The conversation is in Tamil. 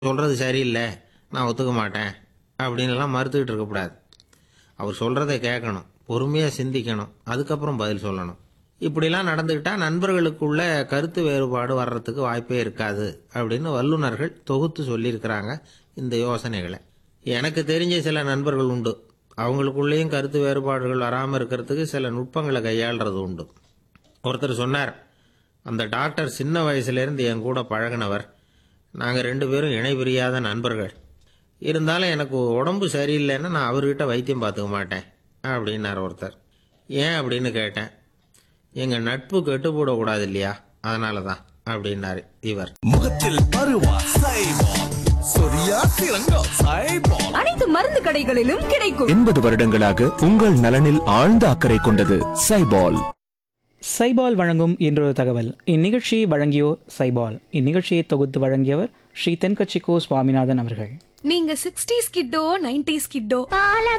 சொல்கிறது சரியில்லை நான் ஒத்துக்க மாட்டேன் அப்படின்லாம் மறுத்துக்கிட்டு இருக்கக்கூடாது அவர் சொல்கிறத கேட்கணும் பொறுமையாக சிந்திக்கணும் அதுக்கப்புறம் பதில் சொல்லணும் இப்படிலாம் நடந்துக்கிட்டால் நண்பர்களுக்குள்ள கருத்து வேறுபாடு வர்றதுக்கு வாய்ப்பே இருக்காது அப்படின்னு வல்லுநர்கள் தொகுத்து சொல்லியிருக்கிறாங்க இந்த யோசனைகளை எனக்கு தெரிஞ்ச சில நண்பர்கள் உண்டு அவங்களுக்குள்ளேயும் கருத்து வேறுபாடுகள் வராமல் இருக்கிறதுக்கு சில நுட்பங்களை கையாளுறது உண்டு ஒருத்தர் சொன்னார் அந்த டாக்டர் சின்ன வயசுலேருந்து என் கூட பழகினவர் நாங்கள் ரெண்டு பேரும் இணை பிரியாத நண்பர்கள் இருந்தாலும் எனக்கு உடம்பு சரியில்லைன்னா நான் அவர்கிட்ட வைத்தியம் பார்த்துக்க மாட்டேன் அப்படின்னார் ஒருத்தர் ஏன் அப்படின்னு கேட்டேன் எங்கள் நட்பு கெட்டு போடக்கூடாது இல்லையா அதனால தான் அப்படின்னாரு இவர் முகத்தில் பருவா சைபால் சொரியா சிறங்கா சைபால் அனைத்து மருந்து கடைகளிலும் கிடைக்கும் எண்பது வருடங்களாக உங்கள் நலனில் ஆழ்ந்த அக்கறை கொண்டது சைபால் சைபால் வழங்கும் இன்றொரு தகவல் இந்நிகழ்ச்சியை வழங்கியோர் சைபால் இந்நிகழ்ச்சியை தொகுத்து வழங்கியவர் ஸ்ரீ தென்கட்சிக்கோ சுவாமிநாதன் அவர்கள் நீங்க சிக்ஸ்டீஸ் கிட்டோ நைன்டிஸ் கிட்டோ பால